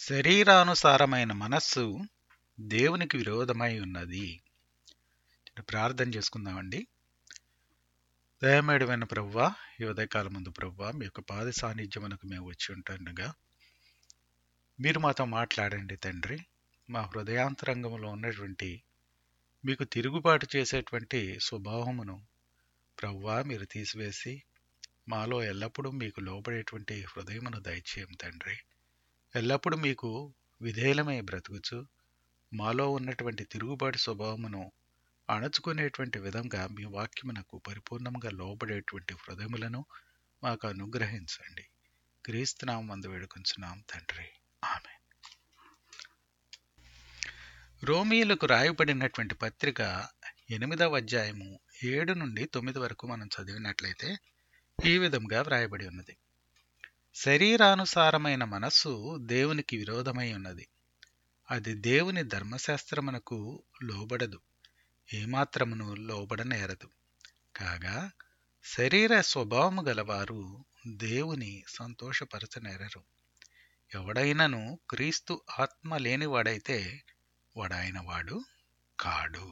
శరీరానుసారమైన మనస్సు దేవునికి విరోధమై ఉన్నది ప్రార్థన చేసుకుందామండి దయమేడమైన ప్రవ్వా ఈ ఉదయకాలం ముందు ప్రవ్వా మీ యొక్క పాద సాన్నిధ్యమునకు మేము వచ్చి ఉంటుండగా మీరు మాతో మాట్లాడండి తండ్రి మా హృదయాంతరంగంలో ఉన్నటువంటి మీకు తిరుగుబాటు చేసేటువంటి స్వభావమును ప్రవ్వా మీరు తీసివేసి మాలో ఎల్లప్పుడూ మీకు లోబడేటువంటి హృదయమును దయచేయం తండ్రి ఎల్లప్పుడూ మీకు విధేయులమై బ్రతుకుచు మాలో ఉన్నటువంటి తిరుగుబాటు స్వభావమును అణచుకునేటువంటి విధంగా మీ వాక్యమునకు పరిపూర్ణంగా లోబడేటువంటి హృదయములను మాకు అనుగ్రహించండి క్రీస్తునామం మందు వేడుకొంచున్నాం తండ్రి ఆమె రోమియోలకు రాయబడినటువంటి పత్రిక ఎనిమిదవ అధ్యాయము ఏడు నుండి తొమ్మిది వరకు మనం చదివినట్లయితే ఈ విధంగా వ్రాయబడి ఉన్నది శరీరానుసారమైన మనస్సు దేవునికి విరోధమై ఉన్నది అది దేవుని ధర్మశాస్త్రమునకు లోబడదు ఏమాత్రమును లోబడనేరదు కాగా శరీర స్వభావము గలవారు దేవుని సంతోషపరచనేరరు ఎవడైనను క్రీస్తు ఆత్మ లేనివాడైతే వాడాయన వాడు కాడు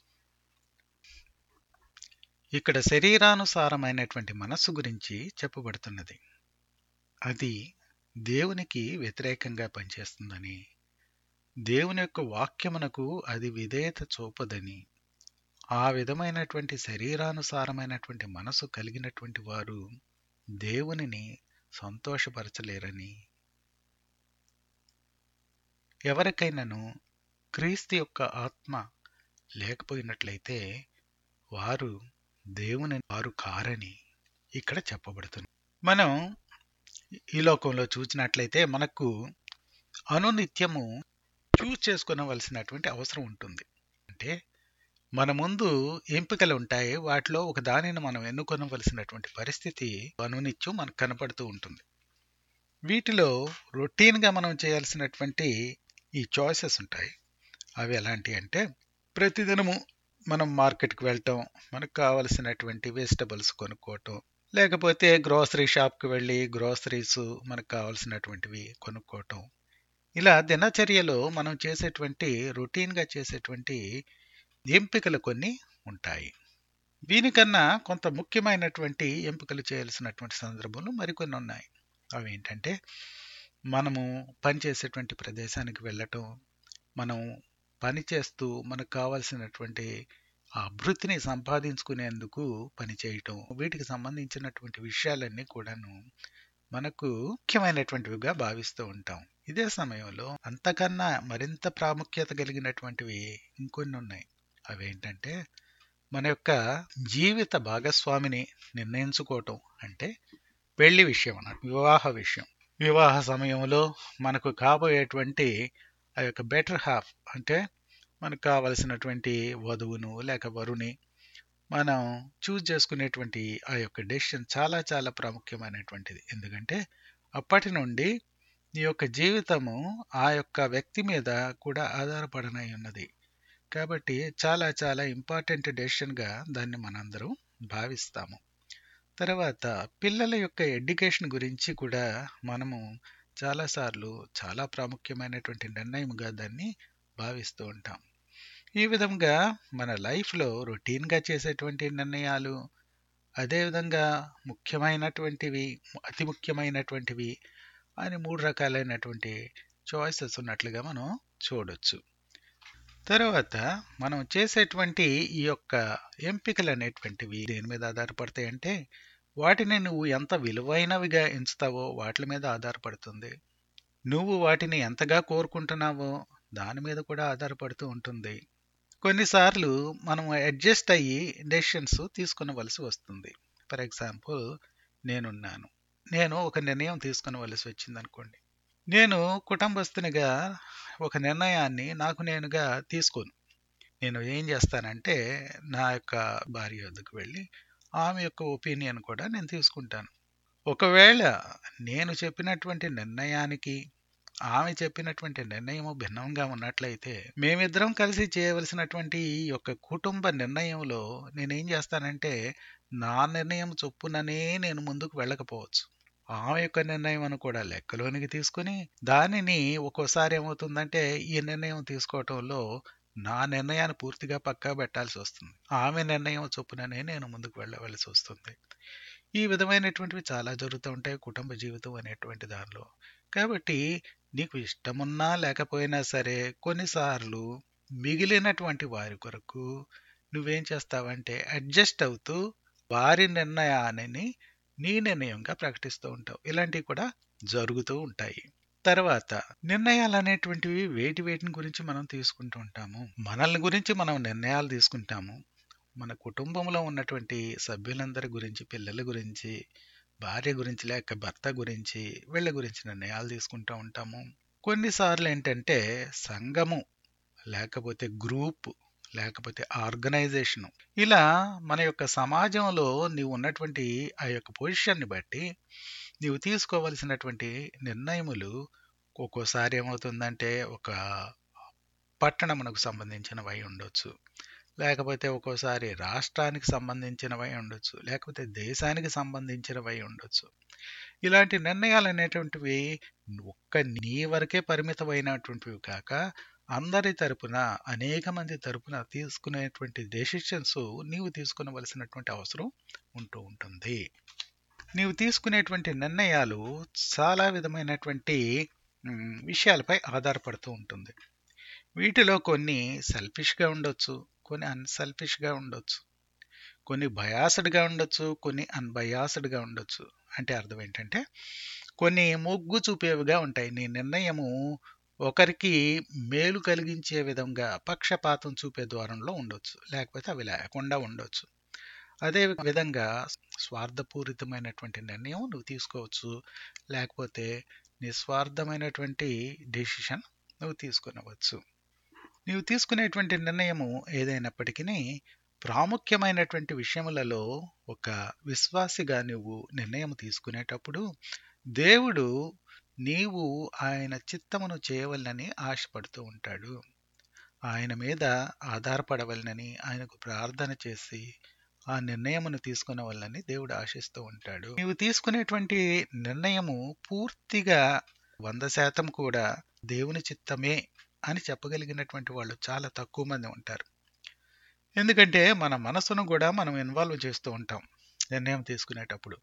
ఇక్కడ శరీరానుసారమైనటువంటి మనస్సు గురించి చెప్పబడుతున్నది అది దేవునికి వ్యతిరేకంగా పనిచేస్తుందని దేవుని యొక్క వాక్యమునకు అది విధేయత చూపదని ఆ విధమైనటువంటి శరీరానుసారమైనటువంటి మనసు కలిగినటువంటి వారు దేవునిని సంతోషపరచలేరని ఎవరికైనాను క్రీస్తు యొక్క ఆత్మ లేకపోయినట్లయితే వారు దేవుని వారు కారని ఇక్కడ చెప్పబడుతుంది మనం ఈ లోకంలో చూసినట్లయితే మనకు అనునిత్యము చూస్ చేసుకునవలసినటువంటి అవసరం ఉంటుంది అంటే మన ముందు ఎంపికలు ఉంటాయి వాటిలో ఒక దానిని మనం ఎన్నుకొనవలసినటువంటి పరిస్థితి అనునిత్యం మనకు కనపడుతూ ఉంటుంది వీటిలో రొటీన్గా మనం చేయాల్సినటువంటి ఈ చాయిసెస్ ఉంటాయి అవి ఎలాంటి అంటే ప్రతిదినము మనం మార్కెట్కి వెళ్ళటం మనకు కావలసినటువంటి వెజిటబుల్స్ కొనుక్కోవటం లేకపోతే గ్రోసరీ షాప్కి వెళ్ళి గ్రోసరీస్ మనకు కావాల్సినటువంటివి కొనుక్కోవటం ఇలా దినచర్యలో మనం చేసేటువంటి రొటీన్గా చేసేటువంటి ఎంపికలు కొన్ని ఉంటాయి దీనికన్నా కొంత ముఖ్యమైనటువంటి ఎంపికలు చేయాల్సినటువంటి సందర్భంలో మరికొన్ని ఉన్నాయి అవి ఏంటంటే మనము పనిచేసేటువంటి ప్రదేశానికి వెళ్ళటం మనం పని చేస్తూ మనకు కావాల్సినటువంటి ఆ అభివృద్ధిని సంపాదించుకునేందుకు పనిచేయటం వీటికి సంబంధించినటువంటి విషయాలన్నీ కూడాను మనకు ముఖ్యమైనటువంటివిగా భావిస్తూ ఉంటాం ఇదే సమయంలో అంతకన్నా మరింత ప్రాముఖ్యత కలిగినటువంటివి ఇంకొన్ని ఉన్నాయి అవేంటంటే మన యొక్క జీవిత భాగస్వామిని నిర్ణయించుకోవటం అంటే పెళ్లి విషయం అన్నట్టు వివాహ విషయం వివాహ సమయంలో మనకు కాబోయేటువంటి ఆ యొక్క బెటర్ హాఫ్ అంటే మనకు కావలసినటువంటి వధువును లేక వరుని మనం చూజ్ చేసుకునేటువంటి ఆ యొక్క డెసిషన్ చాలా చాలా ప్రాముఖ్యమైనటువంటిది ఎందుకంటే అప్పటి నుండి నీ యొక్క జీవితము ఆ యొక్క వ్యక్తి మీద కూడా ఆధారపడనై ఉన్నది కాబట్టి చాలా చాలా ఇంపార్టెంట్ డెసిషన్గా దాన్ని మనందరం భావిస్తాము తర్వాత పిల్లల యొక్క ఎడ్యుకేషన్ గురించి కూడా మనము చాలాసార్లు చాలా ప్రాముఖ్యమైనటువంటి నిర్ణయముగా దాన్ని భావిస్తూ ఉంటాం ఈ విధంగా మన లైఫ్లో రొటీన్గా చేసేటువంటి నిర్ణయాలు అదేవిధంగా ముఖ్యమైనటువంటివి అతి ముఖ్యమైనటువంటివి అని మూడు రకాలైనటువంటి చాయిసెస్ ఉన్నట్లుగా మనం చూడొచ్చు తర్వాత మనం చేసేటువంటి ఈ యొక్క ఎంపికలు అనేటువంటివి దేని మీద ఆధారపడతాయి అంటే వాటిని నువ్వు ఎంత విలువైనవిగా ఎంచుతావో వాటి మీద ఆధారపడుతుంది నువ్వు వాటిని ఎంతగా కోరుకుంటున్నావో దాని మీద కూడా ఆధారపడుతూ ఉంటుంది కొన్నిసార్లు మనం అడ్జస్ట్ అయ్యి డెసిషన్స్ తీసుకునవలసి వస్తుంది ఫర్ ఎగ్జాంపుల్ నేనున్నాను నేను ఒక నిర్ణయం తీసుకునవలసి వచ్చింది అనుకోండి నేను కుటుంబస్తునిగా ఒక నిర్ణయాన్ని నాకు నేనుగా తీసుకోను నేను ఏం చేస్తానంటే నా యొక్క భార్య వద్దకు వెళ్ళి ఆమె యొక్క ఒపీనియన్ కూడా నేను తీసుకుంటాను ఒకవేళ నేను చెప్పినటువంటి నిర్ణయానికి ఆమె చెప్పినటువంటి నిర్ణయము భిన్నంగా ఉన్నట్లయితే మేమిద్దరం కలిసి చేయవలసినటువంటి ఈ యొక్క కుటుంబ నిర్ణయంలో నేనేం చేస్తానంటే నా నిర్ణయం చొప్పుననే నేను ముందుకు వెళ్ళకపోవచ్చు ఆమె యొక్క నిర్ణయం కూడా లెక్కలోనికి తీసుకుని దానిని ఒక్కోసారి ఏమవుతుందంటే ఈ నిర్ణయం తీసుకోవటంలో నా నిర్ణయాన్ని పూర్తిగా పక్కా పెట్టాల్సి వస్తుంది ఆమె నిర్ణయం చొప్పుననే నేను ముందుకు వెళ్ళవలసి వస్తుంది ఈ విధమైనటువంటివి చాలా జరుగుతూ ఉంటాయి కుటుంబ జీవితం అనేటువంటి దానిలో కాబట్టి నీకు ఇష్టమున్నా లేకపోయినా సరే కొన్నిసార్లు మిగిలినటువంటి వారి కొరకు నువ్వేం చేస్తావంటే అడ్జస్ట్ అవుతూ వారి నిర్ణయాన్ని నీ నిర్ణయంగా ప్రకటిస్తూ ఉంటావు ఇలాంటివి కూడా జరుగుతూ ఉంటాయి తర్వాత నిర్ణయాలు అనేటువంటివి వేటి వేటిని గురించి మనం తీసుకుంటూ ఉంటాము మనల్ని గురించి మనం నిర్ణయాలు తీసుకుంటాము మన కుటుంబంలో ఉన్నటువంటి సభ్యులందరి గురించి పిల్లల గురించి భార్య గురించి లేక భర్త గురించి వీళ్ళ గురించి నిర్ణయాలు తీసుకుంటూ ఉంటాము కొన్నిసార్లు ఏంటంటే సంఘము లేకపోతే గ్రూప్ లేకపోతే ఆర్గనైజేషను ఇలా మన యొక్క సమాజంలో నీవు ఉన్నటువంటి ఆ యొక్క పొజిషన్ని బట్టి నీవు తీసుకోవలసినటువంటి నిర్ణయములు ఒక్కోసారి ఏమవుతుందంటే ఒక పట్టణమునకు సంబంధించినవై ఉండొచ్చు లేకపోతే ఒక్కోసారి రాష్ట్రానికి సంబంధించినవై ఉండొచ్చు లేకపోతే దేశానికి సంబంధించినవై ఉండొచ్చు ఇలాంటి నిర్ణయాలు అనేటువంటివి ఒక్క నీ వరకే పరిమితమైనటువంటివి కాక అందరి తరపున అనేక మంది తరపున తీసుకునేటువంటి డెసిషన్స్ నీవు తీసుకునవలసినటువంటి అవసరం ఉంటూ ఉంటుంది నీవు తీసుకునేటువంటి నిర్ణయాలు చాలా విధమైనటువంటి విషయాలపై ఆధారపడుతూ ఉంటుంది వీటిలో కొన్ని సెల్ఫిష్గా ఉండొచ్చు కొన్ని అన్సెల్ఫిష్గా ఉండొచ్చు కొన్ని బయాస్డ్గా ఉండొచ్చు కొన్ని అన్బయాస్డ్గా ఉండొచ్చు అంటే అర్థం ఏంటంటే కొన్ని మొగ్గు చూపేవిగా ఉంటాయి నీ నిర్ణయము ఒకరికి మేలు కలిగించే విధంగా పక్షపాతం చూపే ద్వారంలో ఉండొచ్చు లేకపోతే అవి లేకుండా ఉండొచ్చు అదే విధంగా స్వార్థపూరితమైనటువంటి నిర్ణయం నువ్వు తీసుకోవచ్చు లేకపోతే నిస్వార్థమైనటువంటి డెసిషన్ నువ్వు తీసుకునవచ్చు నీవు తీసుకునేటువంటి నిర్ణయము ఏదైనప్పటికీ ప్రాముఖ్యమైనటువంటి విషయములలో ఒక విశ్వాసిగా నువ్వు నిర్ణయం తీసుకునేటప్పుడు దేవుడు నీవు ఆయన చిత్తమును చేయవలనని ఆశపడుతూ ఉంటాడు ఆయన మీద ఆధారపడవలనని ఆయనకు ప్రార్థన చేసి ఆ నిర్ణయమును తీసుకునవలనని దేవుడు ఆశిస్తూ ఉంటాడు నీవు తీసుకునేటువంటి నిర్ణయము పూర్తిగా వంద శాతం కూడా దేవుని చిత్తమే అని చెప్పగలిగినటువంటి వాళ్ళు చాలా తక్కువ మంది ఉంటారు ఎందుకంటే మన మనసును కూడా మనం ఇన్వాల్వ్ చేస్తూ ఉంటాం నిర్ణయం తీసుకునేటప్పుడు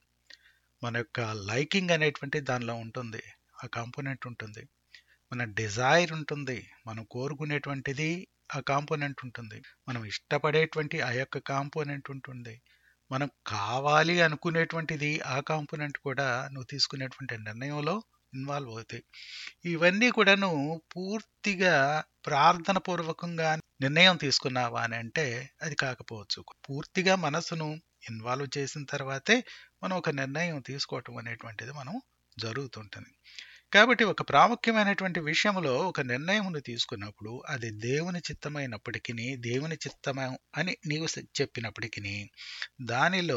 మన యొక్క లైకింగ్ అనేటువంటి దానిలో ఉంటుంది ఆ కాంపోనెంట్ ఉంటుంది మన డిజైర్ ఉంటుంది మనం కోరుకునేటువంటిది ఆ కాంపోనెంట్ ఉంటుంది మనం ఇష్టపడేటువంటి ఆ యొక్క కాంపోనెంట్ ఉంటుంది మనం కావాలి అనుకునేటువంటిది ఆ కాంపోనెంట్ కూడా నువ్వు తీసుకునేటువంటి నిర్ణయంలో ఇన్వాల్వ్ అవుతాయి ఇవన్నీ కూడాను పూర్తిగా ప్రార్థన పూర్వకంగా నిర్ణయం తీసుకున్నావా అని అంటే అది కాకపోవచ్చు పూర్తిగా మనసును ఇన్వాల్వ్ చేసిన తర్వాతే మనం ఒక నిర్ణయం తీసుకోవటం అనేటువంటిది మనం జరుగుతుంటుంది కాబట్టి ఒక ప్రాముఖ్యమైనటువంటి విషయంలో ఒక నిర్ణయమును తీసుకున్నప్పుడు అది దేవుని చిత్తమైనప్పటికీ దేవుని చిత్తమ అని నీవు చెప్పినప్పటికీ దానిలో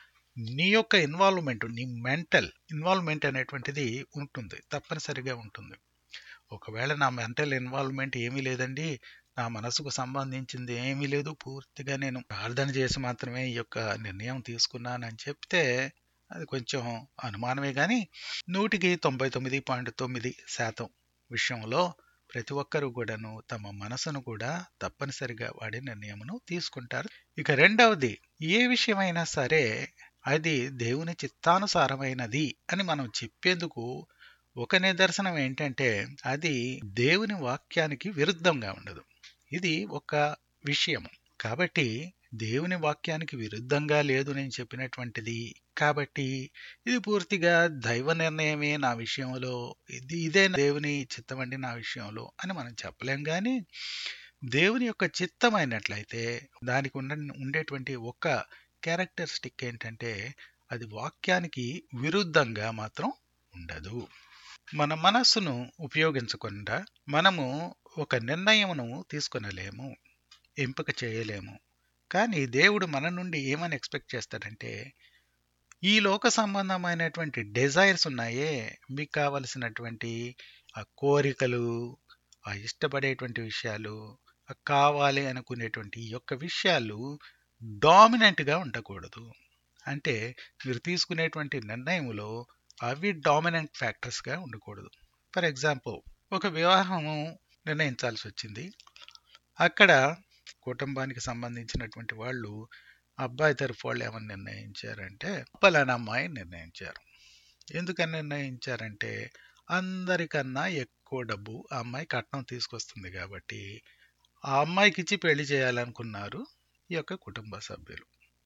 నీ యొక్క ఇన్వాల్వ్మెంట్ నీ మెంటల్ ఇన్వాల్వ్మెంట్ అనేటువంటిది ఉంటుంది తప్పనిసరిగా ఉంటుంది ఒకవేళ నా మెంటల్ ఇన్వాల్వ్మెంట్ ఏమీ లేదండి నా మనసుకు సంబంధించింది ఏమీ లేదు పూర్తిగా నేను ప్రార్థన చేసి మాత్రమే ఈ యొక్క నిర్ణయం తీసుకున్నానని చెప్తే అది కొంచెం అనుమానమే కానీ నూటికి తొంభై తొమ్మిది పాయింట్ తొమ్మిది శాతం విషయంలో ప్రతి ఒక్కరూ కూడాను తమ మనసును కూడా తప్పనిసరిగా వాడి నిర్ణయమును తీసుకుంటారు ఇక రెండవది ఏ విషయమైనా సరే అది దేవుని చిత్తానుసారమైనది అని మనం చెప్పేందుకు ఒక నిదర్శనం ఏంటంటే అది దేవుని వాక్యానికి విరుద్ధంగా ఉండదు ఇది ఒక విషయం కాబట్టి దేవుని వాక్యానికి విరుద్ధంగా లేదు నేను చెప్పినటువంటిది కాబట్టి ఇది పూర్తిగా దైవ నిర్ణయమే నా విషయంలో ఇది ఇదే దేవుని చిత్తమండి నా విషయంలో అని మనం చెప్పలేం కానీ దేవుని యొక్క చిత్తమైనట్లయితే దానికి ఉండ ఉండేటువంటి ఒక క్యారెక్టరిస్టిక్ ఏంటంటే అది వాక్యానికి విరుద్ధంగా మాత్రం ఉండదు మన మనస్సును ఉపయోగించకుండా మనము ఒక నిర్ణయమును తీసుకొనలేము ఎంపిక చేయలేము కానీ దేవుడు మన నుండి ఏమని ఎక్స్పెక్ట్ చేస్తాడంటే ఈ లోక సంబంధమైనటువంటి డిజైర్స్ ఉన్నాయే మీకు కావలసినటువంటి ఆ కోరికలు ఆ ఇష్టపడేటువంటి విషయాలు ఆ కావాలి అనుకునేటువంటి ఈ యొక్క విషయాలు డామినెంట్గా ఉండకూడదు అంటే మీరు తీసుకునేటువంటి నిర్ణయంలో అవి డామినెంట్ ఫ్యాక్టర్స్గా ఉండకూడదు ఫర్ ఎగ్జాంపుల్ ఒక వివాహము నిర్ణయించాల్సి వచ్చింది అక్కడ కుటుంబానికి సంబంధించినటువంటి వాళ్ళు అబ్బాయి తరఫు వాళ్ళు ఏమని నిర్ణయించారంటే పలానా అమ్మాయి నిర్ణయించారు ఎందుకని నిర్ణయించారంటే అందరికన్నా ఎక్కువ డబ్బు ఆ అమ్మాయి కట్నం తీసుకొస్తుంది కాబట్టి ఆ అమ్మాయికి ఇచ్చి పెళ్లి చేయాలనుకున్నారు ఈ యొక్క కుటుంబ సభ్యులు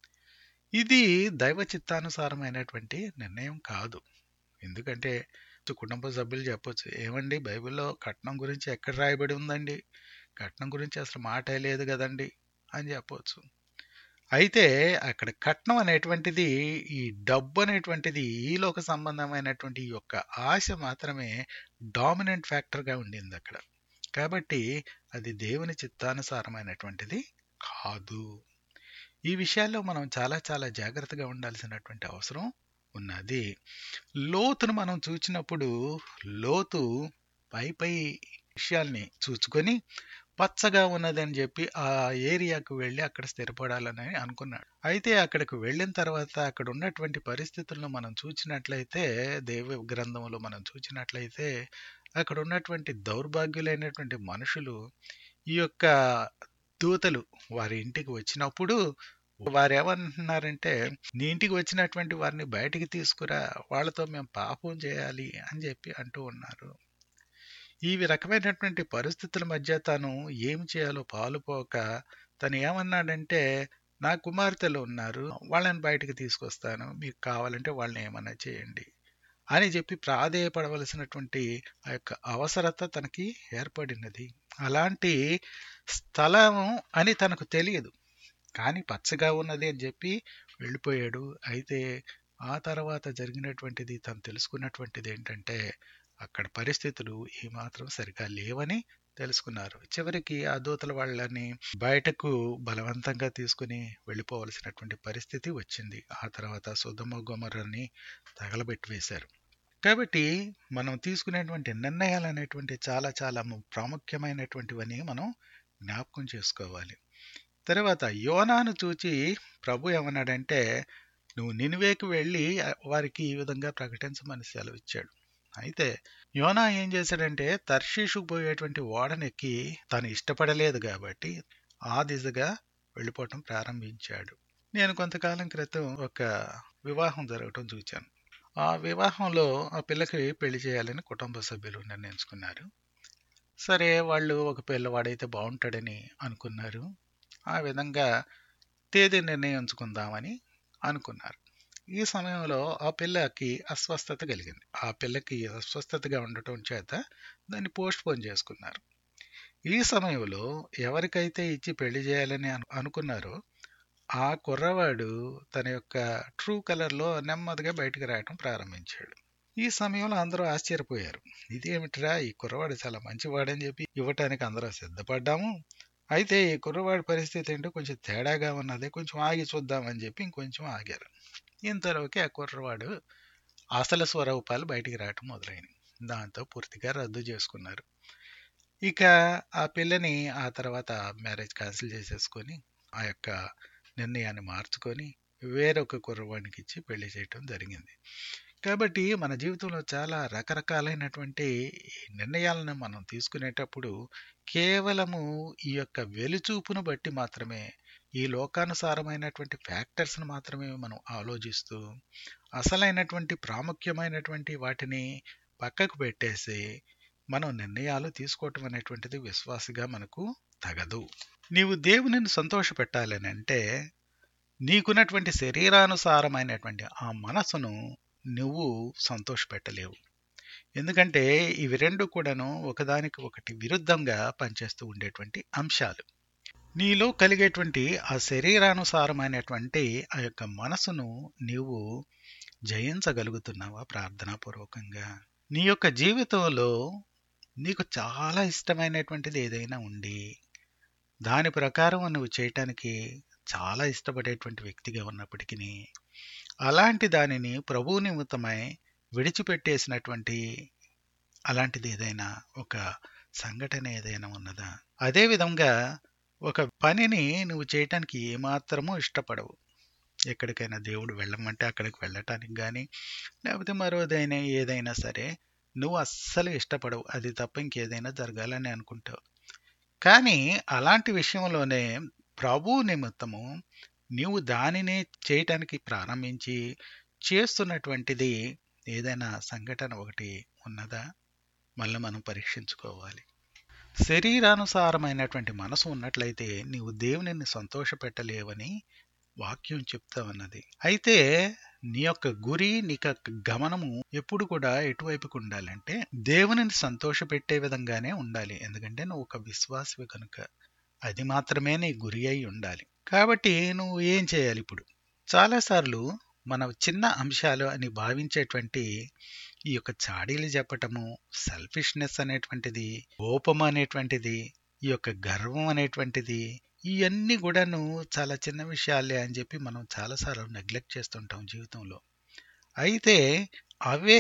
ఇది దైవ చిత్తానుసారమైనటువంటి నిర్ణయం కాదు ఎందుకంటే కుటుంబ సభ్యులు చెప్పొచ్చు ఏమండి బైబిల్లో కట్నం గురించి ఎక్కడ రాయబడి ఉందండి కట్నం గురించి అసలు మాటే లేదు కదండి అని చెప్పవచ్చు అయితే అక్కడ కట్నం అనేటువంటిది ఈ డబ్బు అనేటువంటిది ఈలోక సంబంధమైనటువంటి ఈ యొక్క ఆశ మాత్రమే డామినెంట్ ఫ్యాక్టర్గా ఉండింది అక్కడ కాబట్టి అది దేవుని చిత్తానుసారమైనటువంటిది కాదు ఈ విషయాల్లో మనం చాలా చాలా జాగ్రత్తగా ఉండాల్సినటువంటి అవసరం ఉన్నది లోతును మనం చూచినప్పుడు లోతు పై పై విషయాల్ని చూసుకొని పచ్చగా ఉన్నదని చెప్పి ఆ ఏరియాకు వెళ్ళి అక్కడ స్థిరపడాలని అనుకున్నాడు అయితే అక్కడికి వెళ్ళిన తర్వాత అక్కడ ఉన్నటువంటి పరిస్థితులను మనం చూసినట్లయితే దేవ గ్రంథంలో మనం చూసినట్లయితే అక్కడ ఉన్నటువంటి దౌర్భాగ్యులైనటువంటి మనుషులు ఈ యొక్క దూతలు వారి ఇంటికి వచ్చినప్పుడు వారు ఏమంటున్నారంటే నీ ఇంటికి వచ్చినటువంటి వారిని బయటికి తీసుకురా వాళ్ళతో మేము పాపం చేయాలి అని చెప్పి అంటూ ఉన్నారు ఈ రకమైనటువంటి పరిస్థితుల మధ్య తను ఏమి చేయాలో పాలుపోక తను ఏమన్నాడంటే నా కుమార్తెలు ఉన్నారు వాళ్ళని బయటికి తీసుకొస్తాను మీకు కావాలంటే వాళ్ళని ఏమన్నా చేయండి అని చెప్పి ప్రాధేయపడవలసినటువంటి ఆ యొక్క అవసరత తనకి ఏర్పడినది అలాంటి స్థలం అని తనకు తెలియదు కానీ పచ్చగా ఉన్నది అని చెప్పి వెళ్ళిపోయాడు అయితే ఆ తర్వాత జరిగినటువంటిది తను తెలుసుకున్నటువంటిది ఏంటంటే అక్కడ పరిస్థితులు ఏమాత్రం సరిగా లేవని తెలుసుకున్నారు చివరికి ఆ దూతల వాళ్ళని బయటకు బలవంతంగా తీసుకుని వెళ్ళిపోవలసినటువంటి పరిస్థితి వచ్చింది ఆ తర్వాత సుధమ గుమరని తగలబెట్టి వేశారు కాబట్టి మనం తీసుకునేటువంటి నిర్ణయాలు అనేటువంటి చాలా చాలా ప్రాముఖ్యమైనటువంటివని మనం జ్ఞాపకం చేసుకోవాలి తర్వాత యోనాను చూచి ప్రభు ఏమన్నాడంటే నువ్వు నినివేకి వెళ్ళి వారికి ఈ విధంగా ప్రకటించమని సెలవు ఇచ్చాడు అయితే యోనా ఏం చేశాడంటే తర్షీషుకు పోయేటువంటి ఓడనెక్కి తను ఇష్టపడలేదు కాబట్టి ఆ దిశగా వెళ్ళిపోవటం ప్రారంభించాడు నేను కొంతకాలం క్రితం ఒక వివాహం జరగటం చూచాను ఆ వివాహంలో ఆ పిల్లకి పెళ్లి చేయాలని కుటుంబ సభ్యులు నిర్ణయించుకున్నారు సరే వాళ్ళు ఒక పిల్లవాడైతే బాగుంటాడని అనుకున్నారు ఆ విధంగా తేదీ నిర్ణయించుకుందామని అనుకున్నారు ఈ సమయంలో ఆ పిల్లకి అస్వస్థత కలిగింది ఆ పిల్లకి అస్వస్థతగా ఉండటం చేత దాన్ని పోస్ట్ పోన్ చేసుకున్నారు ఈ సమయంలో ఎవరికైతే ఇచ్చి పెళ్లి చేయాలని అనుకున్నారో ఆ కుర్రవాడు తన యొక్క ట్రూ కలర్లో నెమ్మదిగా బయటకు రావడం ప్రారంభించాడు ఈ సమయంలో అందరూ ఆశ్చర్యపోయారు ఇదేమిట్రా ఈ కుర్రవాడు చాలా మంచివాడని చెప్పి ఇవ్వటానికి అందరూ సిద్ధపడ్డాము అయితే ఈ కుర్రవాడి పరిస్థితి ఏంటో కొంచెం తేడాగా ఉన్నది కొంచెం ఆగి చూద్దామని చెప్పి ఇంకొంచెం ఆగారు ఇంతలోకి ఆ కుర్రవాడు అసలు స్వరూపాలు బయటికి రావటం మొదలైనవి దాంతో పూర్తిగా రద్దు చేసుకున్నారు ఇక ఆ పిల్లని ఆ తర్వాత మ్యారేజ్ క్యాన్సిల్ చేసేసుకొని ఆ యొక్క నిర్ణయాన్ని మార్చుకొని వేరొక కుర్రవాడికి ఇచ్చి పెళ్లి చేయటం జరిగింది కాబట్టి మన జీవితంలో చాలా రకరకాలైనటువంటి నిర్ణయాలను మనం తీసుకునేటప్పుడు కేవలము ఈ యొక్క వెలుచూపును బట్టి మాత్రమే ఈ లోకానుసారమైనటువంటి ఫ్యాక్టర్స్ను మాత్రమే మనం ఆలోచిస్తూ అసలైనటువంటి ప్రాముఖ్యమైనటువంటి వాటిని పక్కకు పెట్టేసి మనం నిర్ణయాలు తీసుకోవటం అనేటువంటిది విశ్వాసగా మనకు తగదు నీవు దేవునిని సంతోషపెట్టాలని అంటే నీకున్నటువంటి శరీరానుసారమైనటువంటి ఆ మనసును నువ్వు సంతోషపెట్టలేవు ఎందుకంటే ఇవి రెండు కూడాను ఒకదానికి ఒకటి విరుద్ధంగా పనిచేస్తూ ఉండేటువంటి అంశాలు నీలో కలిగేటువంటి ఆ శరీరానుసారమైనటువంటి ఆ యొక్క మనసును నీవు జయించగలుగుతున్నావా ప్రార్థనాపూర్వకంగా నీ యొక్క జీవితంలో నీకు చాలా ఇష్టమైనటువంటిది ఏదైనా ఉండి దాని ప్రకారం నువ్వు చేయటానికి చాలా ఇష్టపడేటువంటి వ్యక్తిగా ఉన్నప్పటికీ అలాంటి దానిని ప్రభు నిమిత్తమై విడిచిపెట్టేసినటువంటి అలాంటిది ఏదైనా ఒక సంఘటన ఏదైనా ఉన్నదా అదే విధంగా ఒక పనిని నువ్వు చేయటానికి ఏమాత్రమూ ఇష్టపడవు ఎక్కడికైనా దేవుడు వెళ్ళమంటే అక్కడికి వెళ్ళటానికి కానీ లేకపోతే మరోదైనా ఏదైనా సరే నువ్వు అస్సలు ఇష్టపడవు అది తప్ప ఇంకేదైనా జరగాలని అనుకుంటావు కానీ అలాంటి విషయంలోనే ప్రభు నిమిత్తము నీవు దానిని చేయటానికి ప్రారంభించి చేస్తున్నటువంటిది ఏదైనా సంఘటన ఒకటి ఉన్నదా మళ్ళీ మనం పరీక్షించుకోవాలి శరీరానుసారమైనటువంటి మనసు ఉన్నట్లయితే నీవు దేవునిని సంతోషపెట్టలేవని వాక్యం చెప్తా ఉన్నది అయితే నీ యొక్క గురి నీ యొక్క గమనము ఎప్పుడు కూడా ఎటువైపుకు ఉండాలంటే దేవునిని సంతోషపెట్టే విధంగానే ఉండాలి ఎందుకంటే నువ్వు ఒక విశ్వాసవి కనుక అది మాత్రమే నీ గురి అయి ఉండాలి కాబట్టి నువ్వు ఏం చేయాలి ఇప్పుడు చాలాసార్లు మన చిన్న అంశాలు అని భావించేటువంటి ఈ యొక్క చాడీలు చెప్పటము సెల్ఫిష్నెస్ అనేటువంటిది కోపం అనేటువంటిది ఈ యొక్క గర్వం అనేటువంటిది ఇవన్నీ కూడాను చాలా చిన్న విషయాలే అని చెప్పి మనం చాలాసార్లు నెగ్లెక్ట్ చేస్తుంటాం జీవితంలో అయితే అవే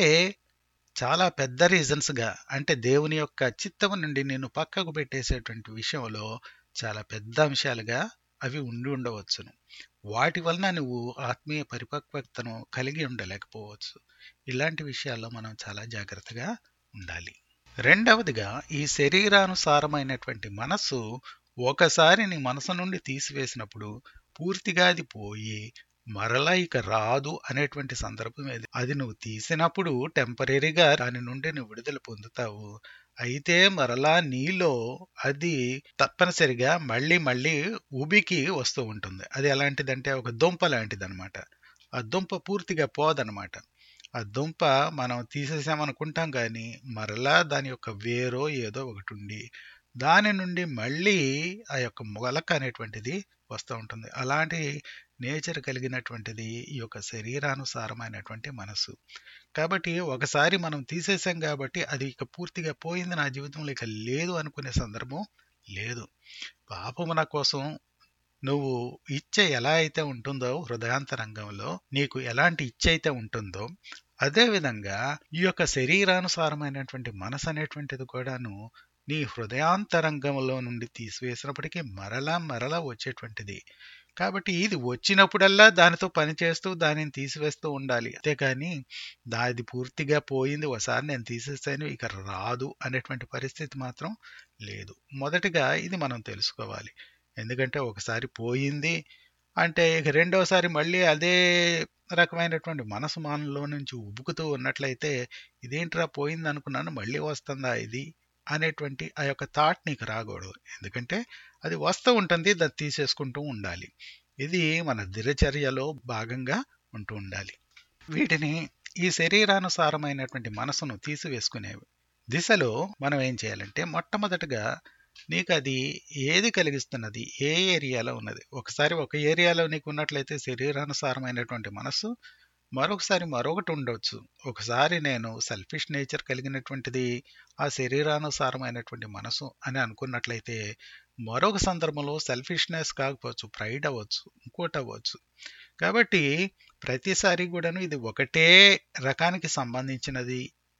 చాలా పెద్ద రీజన్స్గా అంటే దేవుని యొక్క చిత్తం నుండి నేను పక్కకు పెట్టేసేటువంటి విషయంలో చాలా పెద్ద అంశాలుగా అవి ఉండి ఉండవచ్చును వాటి వలన నువ్వు ఆత్మీయ పరిపక్వతను కలిగి ఉండలేకపోవచ్చు ఇలాంటి విషయాల్లో మనం చాలా జాగ్రత్తగా ఉండాలి రెండవదిగా ఈ శరీరానుసారమైనటువంటి మనస్సు ఒకసారి నీ మనసు నుండి తీసివేసినప్పుడు పూర్తిగా అది పోయి మరలా ఇక రాదు అనేటువంటి సందర్భం ఏది అది నువ్వు తీసినప్పుడు టెంపరీగా దాని నుండి నువ్వు విడుదల పొందుతావు అయితే మరలా నీలో అది తప్పనిసరిగా మళ్ళీ మళ్ళీ ఉబికి వస్తూ ఉంటుంది అది ఎలాంటిదంటే ఒక దుంప లాంటిది అనమాట ఆ దుంప పూర్తిగా పోదనమాట ఆ దుంప మనం తీసేసామనుకుంటాం కానీ మరలా దాని యొక్క వేరో ఏదో ఒకటి ఉండి దాని నుండి మళ్ళీ ఆ యొక్క మొలక అనేటువంటిది వస్తూ ఉంటుంది అలాంటి నేచర్ కలిగినటువంటిది ఈ యొక్క శరీరానుసారమైనటువంటి మనసు కాబట్టి ఒకసారి మనం తీసేసాం కాబట్టి అది ఇక పూర్తిగా పోయింది నా జీవితంలో ఇక లేదు అనుకునే సందర్భం లేదు పాపము నా కోసం నువ్వు ఇచ్చే ఎలా అయితే ఉంటుందో హృదయాంతరంగంలో నీకు ఎలాంటి ఇచ్చ అయితే ఉంటుందో అదే విధంగా ఈ యొక్క శరీరానుసారమైనటువంటి మనసు అనేటువంటిది కూడాను నీ హృదయాంతరంగంలో నుండి తీసివేసినప్పటికీ మరలా మరలా వచ్చేటువంటిది కాబట్టి ఇది వచ్చినప్పుడల్లా దానితో పనిచేస్తూ దానిని తీసివేస్తూ ఉండాలి అంతేకాని దాది పూర్తిగా పోయింది ఒకసారి నేను తీసేస్తాను ఇక రాదు అనేటువంటి పరిస్థితి మాత్రం లేదు మొదటిగా ఇది మనం తెలుసుకోవాలి ఎందుకంటే ఒకసారి పోయింది అంటే ఇక రెండవసారి మళ్ళీ అదే రకమైనటువంటి మనసు మానలో నుంచి ఉబుకుతూ ఉన్నట్లయితే ఇదేంట్రా పోయింది అనుకున్నాను మళ్ళీ వస్తుందా ఇది అనేటువంటి ఆ యొక్క థాట్ నీకు రాకూడదు ఎందుకంటే అది వస్తూ ఉంటుంది దాన్ని తీసేసుకుంటూ ఉండాలి ఇది మన దినచర్యలో భాగంగా ఉంటూ ఉండాలి వీటిని ఈ శరీరానుసారమైనటువంటి మనసును తీసివేసుకునే దిశలో మనం ఏం చేయాలంటే మొట్టమొదటగా నీకు అది ఏది కలిగిస్తున్నది ఏ ఏరియాలో ఉన్నది ఒకసారి ఒక ఏరియాలో నీకు ఉన్నట్లయితే శరీరానుసారమైనటువంటి మనస్సు మరొకసారి మరొకటి ఉండొచ్చు ఒకసారి నేను సెల్ఫిష్ నేచర్ కలిగినటువంటిది ఆ శరీరానుసారమైనటువంటి మనసు అని అనుకున్నట్లయితే మరొక సందర్భంలో సెల్ఫిష్నెస్ కాకపోవచ్చు ప్రైడ్ అవ్వచ్చు ఇంకోటి అవ్వచ్చు కాబట్టి ప్రతిసారి కూడాను ఇది ఒకటే రకానికి సంబంధించినది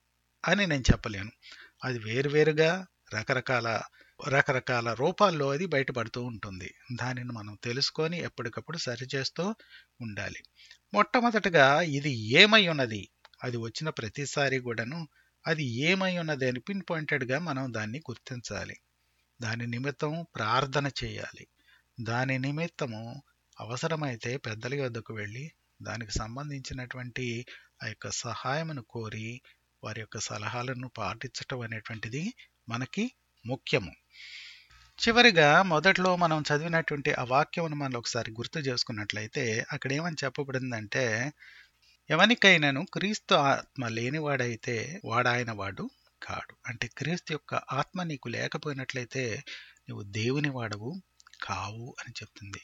అని నేను చెప్పలేను అది వేరువేరుగా రకరకాల రకరకాల రూపాల్లో అది బయటపడుతూ ఉంటుంది దానిని మనం తెలుసుకొని ఎప్పటికప్పుడు సరిచేస్తూ ఉండాలి మొట్టమొదటగా ఇది ఏమై ఉన్నది అది వచ్చిన ప్రతిసారి కూడాను అది ఏమై ఉన్నది అని పిన్ పాయింటెడ్గా మనం దాన్ని గుర్తించాలి దాని నిమిత్తం ప్రార్థన చేయాలి దాని నిమిత్తము అవసరమైతే పెద్దల యొద్దకు వెళ్ళి దానికి సంబంధించినటువంటి ఆ యొక్క సహాయమును కోరి వారి యొక్క సలహాలను పాటించటం అనేటువంటిది మనకి ముఖ్యము చివరిగా మొదట్లో మనం చదివినటువంటి ఆ వాక్యమును మనం ఒకసారి గుర్తు చేసుకున్నట్లయితే అక్కడ ఏమని చెప్పబడిందంటే ఎవనికైనాను క్రీస్తు ఆత్మ లేనివాడైతే వాడాయన వాడు కాడు అంటే క్రీస్తు యొక్క ఆత్మ నీకు లేకపోయినట్లయితే నువ్వు దేవుని వాడవు కావు అని చెప్తుంది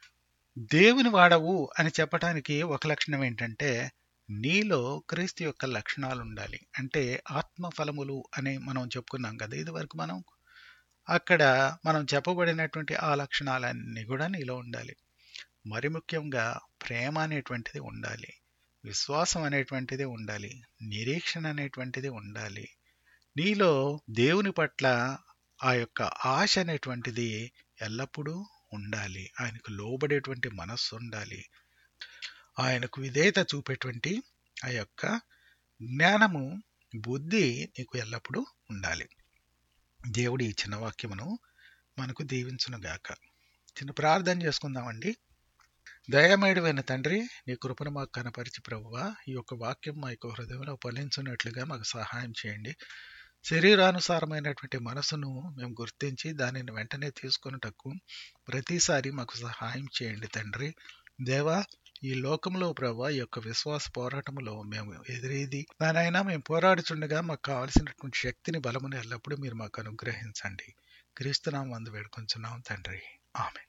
దేవుని వాడవు అని చెప్పడానికి ఒక లక్షణం ఏంటంటే నీలో క్రీస్తు యొక్క లక్షణాలు ఉండాలి అంటే ఆత్మ ఫలములు అని మనం చెప్పుకున్నాం కదా ఇది వరకు మనం అక్కడ మనం చెప్పబడినటువంటి ఆ లక్షణాలన్నీ కూడా నీలో ఉండాలి మరి ముఖ్యంగా ప్రేమ అనేటువంటిది ఉండాలి విశ్వాసం అనేటువంటిది ఉండాలి నిరీక్షణ అనేటువంటిది ఉండాలి నీలో దేవుని పట్ల ఆ యొక్క ఆశ అనేటువంటిది ఎల్లప్పుడూ ఉండాలి ఆయనకు లోబడేటువంటి మనస్సు ఉండాలి ఆయనకు విధేయత చూపేటువంటి ఆ యొక్క జ్ఞానము బుద్ధి నీకు ఎల్లప్పుడూ ఉండాలి దేవుడి ఈ చిన్న వాక్యమును మనకు దీవించునుగాక చిన్న ప్రార్థన చేసుకుందామండి దయమేడువైన తండ్రి నీ కృపను మాకు కనపరిచి ప్రభువా ఈ యొక్క వాక్యం మా యొక్క హృదయంలో ఫలించున్నట్లుగా మాకు సహాయం చేయండి శరీరానుసారమైనటువంటి మనసును మేము గుర్తించి దానిని వెంటనే తీసుకొనుటకు ప్రతిసారి మాకు సహాయం చేయండి తండ్రి దేవా ఈ లోకంలో ప్రభా ఈ యొక్క విశ్వాస పోరాటంలో మేము ఎదురేది దానైనా మేము పోరాడుచుండగా మాకు కావలసినటువంటి శక్తిని బలమును ఎల్లప్పుడూ మీరు మాకు అనుగ్రహించండి క్రీస్తునాం వందు వేడుకొంచున్నాం తండ్రి ఆమె